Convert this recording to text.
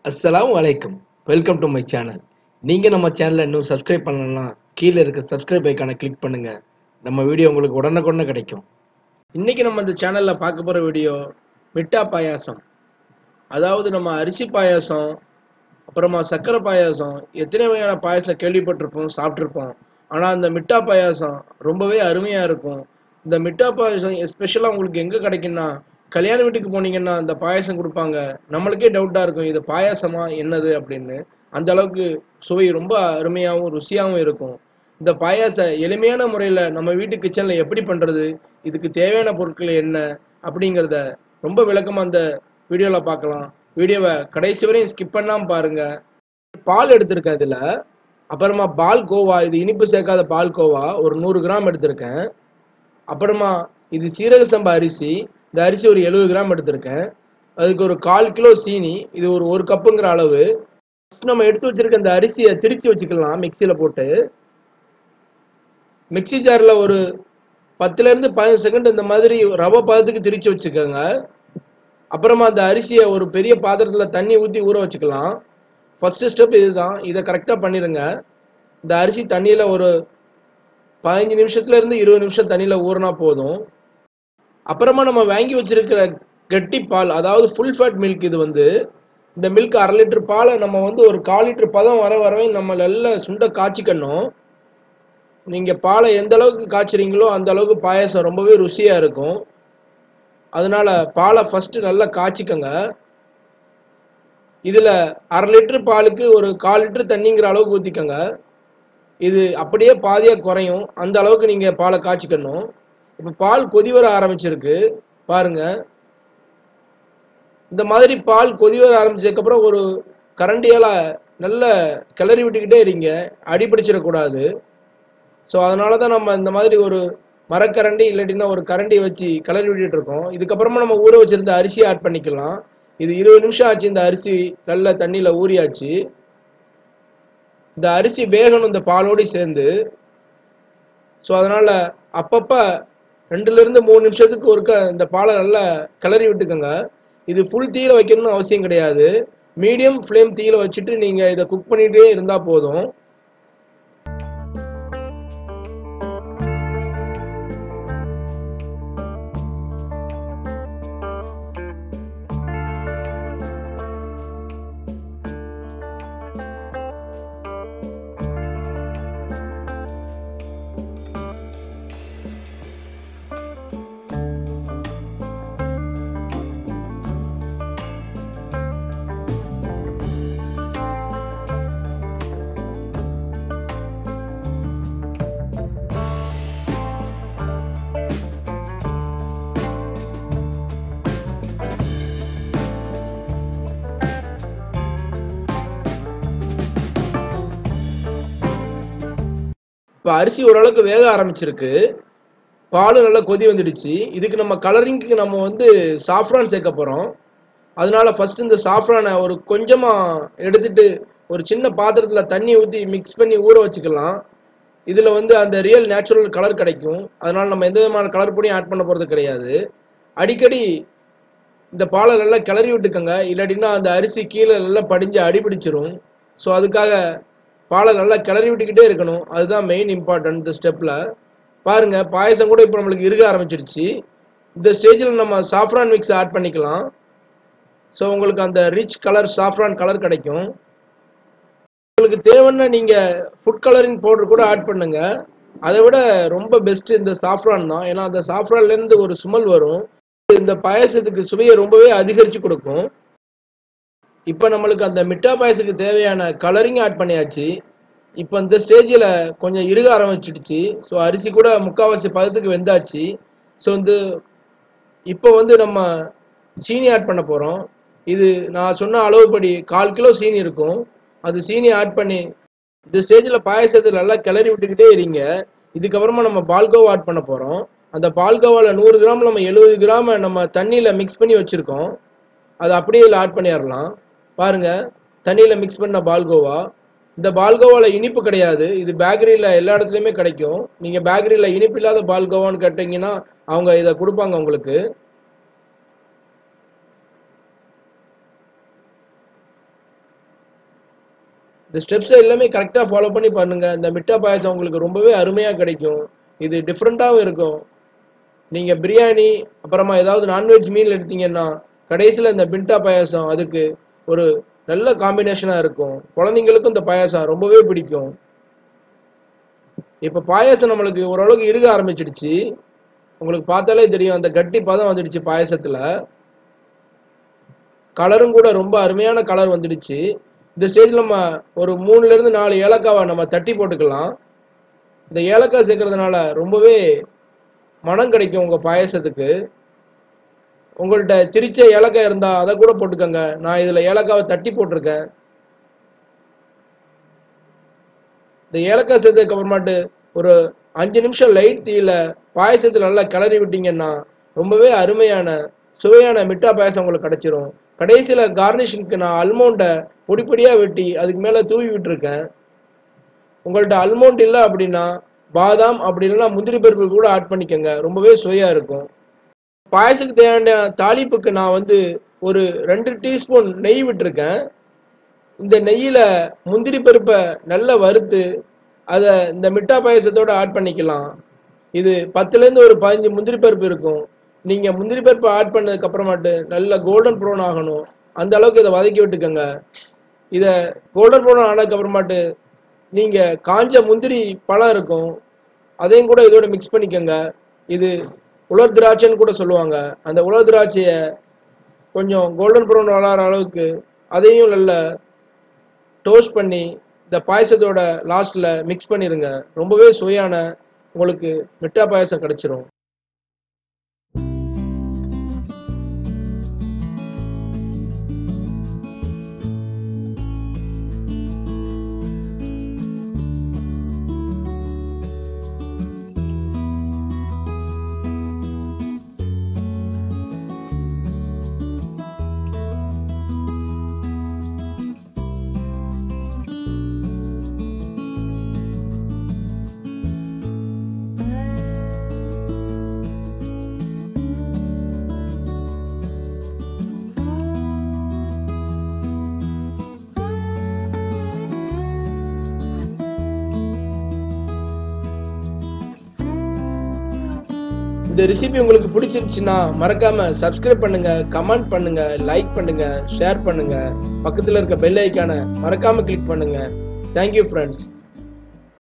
அஸ்ஸலாமு அலைக்கும் welcome to my channel நீங்கள் நம்ம சேனலை இன்னும் சப்ஸ்கிரைப் பண்ணலன்னா கீழே இருக்க சப்ஸ்கிரைப் ஐக்கானை கிளிக் பண்ணுங்க நம்ம வீடியோ உங்களுக்கு உடனுக்குடனே கிடைக்கும் இன்னைக்கு நம்ம இந்த சேனலில் பார்க்க போகிற வீடியோ மிட்டா பாயாசம் அதாவது நம்ம அரிசி பாயாசம் அப்புறமா சர்க்கரை பாயாசம் எத்தனை வகையான பாயாசம் கேள்விப்பட்டிருப்போம் சாப்பிட்ருப்போம் ஆனால் அந்த மிட்டா பாயாசம் ரொம்பவே அருமையாக இருக்கும் இந்த மிட்டா பாயாசம் எஸ்பெஷலாக உங்களுக்கு எங்கே கிடைக்குன்னா கல்யாண வீட்டுக்கு போனீங்கன்னா அந்த பாயாசம் கொடுப்பாங்க நம்மளுக்கே டவுட்டாக இருக்கும் இது பாயாசமா என்னது அப்படின்னு அந்த அளவுக்கு சுவை ரொம்ப அருமையாகவும் ருசியாகவும் இருக்கும் இந்த பாயாச எளிமையான முறையில் நம்ம வீட்டு கிச்சனில் எப்படி பண்ணுறது இதுக்கு தேவையான பொருட்கள் என்ன அப்படிங்கிறத ரொம்ப விளக்கமாக அந்த வீடியோவில் பார்க்கலாம் வீடியோவை கடைசி வரையும் ஸ்கிப் பண்ணாமல் பாருங்க பால் எடுத்திருக்கேன் இதில் அப்புறமா பால் கோவா இது இனிப்பு சேர்க்காத பால் கோவா ஒரு நூறு கிராம் எடுத்திருக்கேன் அப்புறமா இது சீரக சம்பா அரிசி இந்த அரிசி ஒரு எழுபது கிராம் எடுத்திருக்கேன் அதுக்கு ஒரு கால் கிலோ சீனி இது ஒரு ஒரு கப்புங்கிற அளவு First நம்ம எடுத்து வச்சிருக்க இந்த அரிசியை திரிச்சு வச்சுக்கலாம் மிக்சியில் போட்டு மிக்ஸி ஜாரில் ஒரு பத்துலேருந்து பதினஞ்சு செகண்ட் இந்த மாதிரி ரவை பதத்துக்கு திரிச்சு வச்சுக்கோங்க அப்புறமா அந்த அரிசியை ஒரு பெரிய பாத்திரத்தில் தண்ணி ஊற்றி ஊற வச்சுக்கலாம் ஃபஸ்ட்டு ஸ்டெப் இதுதான் இதை கரெக்டாக பண்ணிடுங்க இந்த அரிசி தண்ணியில் ஒரு பதினஞ்சு நிமிஷத்துல இருந்து இருபது நிமிஷம் தண்ணியில் ஊறினா போதும் அப்புறமா நம்ம வாங்கி வச்சிருக்கிற கட்டி பால் அதாவது ஃபுல் ஃபேட் மில்க் இது வந்து இந்த மில்க் அரை லிட்டர் பாலை நம்ம வந்து ஒரு கால் லிட்டர் பதம் வர வரவே நம்ம நல்லா சுண்ட காய்ச்சிக்கணும் நீங்கள் பாலை எந்த அளவுக்கு காய்ச்சுறீங்களோ அந்த அளவுக்கு பாயாசம் ரொம்பவே ருசியாக இருக்கும் அதனால பாலை ஃபஸ்ட்டு நல்லா காய்ச்சிக்கங்க இதில் அரை லிட்டர் பாலுக்கு ஒரு கால் லிட்டர் தண்ணிங்கிற அளவுக்கு ஊற்றிக்கங்க இது அப்படியே பாதியாக குறையும் அந்த அளவுக்கு நீங்கள் பாலை காய்ச்சிக்கணும் இப்போ பால் கொதி வர ஆரம்பிச்சிருக்கு பாருங்க இந்த மாதிரி பால் கொதி வர ஆரம்பிச்சதுக்கப்புறம் ஒரு கரண்டியால் நல்ல கிளறி விட்டுக்கிட்டே இருங்க அடி பிடிச்சிடக்கூடாது ஸோ அதனால தான் நம்ம இந்த மாதிரி ஒரு மரக்கரண்டி இல்லாட்டினா ஒரு கரண்டி வச்சு கிளறி விட்டுட்டு இருக்கோம் இதுக்கப்புறமா நம்ம ஊற வச்சிருந்த அரிசியை ஆட் பண்ணிக்கலாம் இது இருபது நிமிஷம் ஆச்சு இந்த அரிசி நல்ல தண்ணியில் ஊறியாச்சு இந்த அரிசி வேகணும் இந்த பாலோடு சேர்ந்து ஸோ அதனால் அப்பப்போ ரெண்டுலேருந்து மூணு நிமிஷத்துக்கு ஒருக்க இந்த பாலை நல்லா கிளறி விட்டுக்கோங்க இது ஃபுல் தீயில வைக்கணும்னு அவசியம் கிடையாது மீடியம் ஃப்ளேம் தீயில வச்சுட்டு நீங்கள் இதை குக் பண்ணிகிட்டே இருந்தால் போதும் இப்போ அரிசி ஓரளவுக்கு வேக ஆரம்பிச்சிருக்கு பால் நல்லா கொதி வந்துடுச்சு இதுக்கு நம்ம கலரிங்க்கு நம்ம வந்து சாஃப்ரான் சேர்க்க போகிறோம் அதனால ஃபர்ஸ்ட் இந்த சாஃப்ரானை ஒரு கொஞ்சமாக எடுத்துட்டு ஒரு சின்ன பாத்திரத்தில் தண்ணி ஊற்றி மிக்ஸ் பண்ணி ஊற வச்சுக்கலாம் இதில் வந்து அந்த ரியல் நேச்சுரல் கலர் கிடைக்கும் அதனால நம்ம எந்த விதமான கலர் பொடியும் ஆட் பண்ண போகிறது கிடையாது அடிக்கடி இந்த பாலை நல்லா கிளறி விட்டுக்கோங்க இல்லாட்டினா அந்த அரிசி கீழே நல்லா படிஞ்சு அடி பிடிச்சிரும் ஸோ அதுக்காக பாலை நல்லா கிளறி விட்டுக்கிட்டே இருக்கணும் அதுதான் மெயின் இம்பார்ட்டன்ட் இந்த ஸ்டெப்பில் பாருங்கள் பாயசம் கூட இப்போ நம்மளுக்கு இருக்க ஆரம்பிச்சிருச்சு இந்த ஸ்டேஜில் நம்ம சாஃப்ரான் மிக்ஸ் ஆட் பண்ணிக்கலாம் ஸோ உங்களுக்கு அந்த ரிச் கலர் சாஃப்ரான் கலர் கிடைக்கும் உங்களுக்கு தேவைன்னா நீங்கள் ஃபுட் கலரிங் பவுடர் கூட ஆட் பண்ணுங்க அதை விட ரொம்ப பெஸ்ட் இந்த சாஃப்ரான் தான் ஏன்னா அந்த சாஃப்ரான்லேருந்து ஒரு சுமல் வரும் இந்த பாயசத்துக்கு சுவையை ரொம்பவே அதிகரித்து கொடுக்கும் இப்போ நம்மளுக்கு அந்த மிட்டா பாயசத்துக்கு தேவையான கலரிங் ஆட் பண்ணியாச்சு இப்போ இந்த ஸ்டேஜில் கொஞ்சம் இறுக ஆரம்பிச்சிடுச்சு ஸோ அரிசி கூட முக்கால்வாசி பதத்துக்கு வெந்தாச்சு ஸோ வந்து இப்போ வந்து நம்ம சீனி ஆட் பண்ண போகிறோம் இது நான் சொன்ன அளவுப்படி கால் கிலோ சீனி இருக்கும் அது சீனி ஆட் பண்ணி இந்த ஸ்டேஜில் பாயசத்தை நல்லா கிளறி விட்டுக்கிட்டே இருங்க இதுக்கப்புறமா நம்ம பால்கோவா ஆட் பண்ண போகிறோம் அந்த பால்கோவாவில் நூறு கிராம் நம்ம எழுபது கிராம் நம்ம தண்ணியில் மிக்ஸ் பண்ணி வச்சுருக்கோம் அதை அப்படியே இதில் ஆட் பண்ணிடலாம் பாருங்க தண்ணியில் மிக்ஸ் பண்ண பால்கோவா இந்த பால்கோவாவில் இனிப்பு கிடையாது இது பேக்கரியில் எல்லா இடத்துலையுமே கிடைக்கும் நீங்கள் பேக்கரியில் இனிப்பு இல்லாத பால்கோவான்னு கேட்டிங்கன்னா அவங்க இதை கொடுப்பாங்க உங்களுக்கு இந்த ஸ்டெப்ஸ் எல்லாமே கரெக்டாக ஃபாலோ பண்ணி பண்ணுங்க இந்த மிட்டா பாயாசம் உங்களுக்கு ரொம்பவே அருமையாக கிடைக்கும் இது டிஃப்ரெண்ட்டாகவும் இருக்கும் நீங்கள் பிரியாணி அப்புறமா ஏதாவது நான்வெஜ் மீல் எடுத்தீங்கன்னா கடைசியில் இந்த பிண்டா பாயாசம் அதுக்கு ஒரு நல்ல காம்பினேஷனாக இருக்கும் குழந்தைங்களுக்கும் இந்த பாயாசம் ரொம்பவே பிடிக்கும் இப்போ பாயாசம் நம்மளுக்கு ஓரளவுக்கு இருக ஆரம்பிச்சிடுச்சு உங்களுக்கு பார்த்தாலே தெரியும் அந்த கட்டி பதம் வந்துடுச்சு பாயாசத்தில் கலரும் கூட ரொம்ப அருமையான கலர் வந்துடுச்சு இந்த ஸ்டேஜில் நம்ம ஒரு மூணுலேருந்து நாலு ஏலக்காவை நம்ம தட்டி போட்டுக்கலாம் இந்த ஏலக்காய் சேர்க்கறதுனால ரொம்பவே மனம் கிடைக்கும் உங்கள் பாயசத்துக்கு உங்கள்கிட்ட திரிச்ச ஏலக்காய் இருந்தால் அதை கூட போட்டுக்கோங்க நான் இதில் ஏலக்காவை தட்டி போட்டிருக்கேன் இந்த ஏலக்காய் சேர்த்ததுக்கு அப்புறமாட்டு ஒரு அஞ்சு நிமிஷம் லைட் தீயில பாயசத்தில் நல்லா கிளறி விட்டீங்கன்னா ரொம்பவே அருமையான சுவையான மிட்டா பாயசம் உங்களுக்கு கிடைச்சிரும் கடைசியில் கார்னிஷிங்க்கு நான் அல்மோண்டை பொடி பொடியாக வெட்டி அதுக்கு மேலே தூவி விட்டுருக்கேன் உங்கள்கிட்ட அல்மோண்ட் இல்லை அப்படின்னா பாதாம் அப்படி இல்லைன்னா முந்திரி பருப்பு கூட ஆட் பண்ணிக்கோங்க ரொம்பவே சுவையாக இருக்கும் பாயசத்துக்கு தேவையான தாளிப்புக்கு நான் வந்து ஒரு ரெண்டு டீஸ்பூன் நெய் விட்டுருக்கேன் இந்த நெய்யில் முந்திரி பருப்பை நல்லா வறுத்து அதை இந்த மிட்டா பாயசத்தோட ஆட் பண்ணிக்கலாம் இது பத்துலேருந்து ஒரு பதினஞ்சு முந்திரி பருப்பு இருக்கும் நீங்கள் முந்திரி பருப்பு ஆட் பண்ணதுக்கு அப்புறமாட்டு நல்ல கோல்டன் ப்ரௌன் ஆகணும் அந்த அளவுக்கு இதை வதக்கி விட்டுக்கோங்க இதை கோல்டன் ப்ரௌன் ஆனதுக்கு அப்புறமாட்டு நீங்கள் காஞ்ச முந்திரி பழம் இருக்கும் அதையும் கூட இதோட மிக்ஸ் பண்ணிக்கோங்க இது உலர் திராட்சைன்னு கூட சொல்லுவாங்க அந்த உலர் திராட்சையை கொஞ்சம் கோல்டன் ப்ரௌன் வளர அளவுக்கு அதையும் நல்ல டோஸ்ட் பண்ணி இந்த பாயசத்தோட லாஸ்ட்டில் மிக்ஸ் பண்ணிடுங்க ரொம்பவே சுவையான உங்களுக்கு மிட்டா பாயசம் கிடைச்சிரும் இந்த ரெசிபி உங்களுக்கு பிடிச்சிருந்துச்சுன்னா மறக்காம சப்ஸ்கிரைப் பண்ணுங்க கமெண்ட் பண்ணுங்க லைக் பண்ணுங்க ஷேர் பண்ணுங்க பக்கத்துல இருக்க பெல் ஐக்கான மறக்காம கிளிக் பண்ணுங்க தேங்க்யூ ஃப்ரெண்ட்ஸ்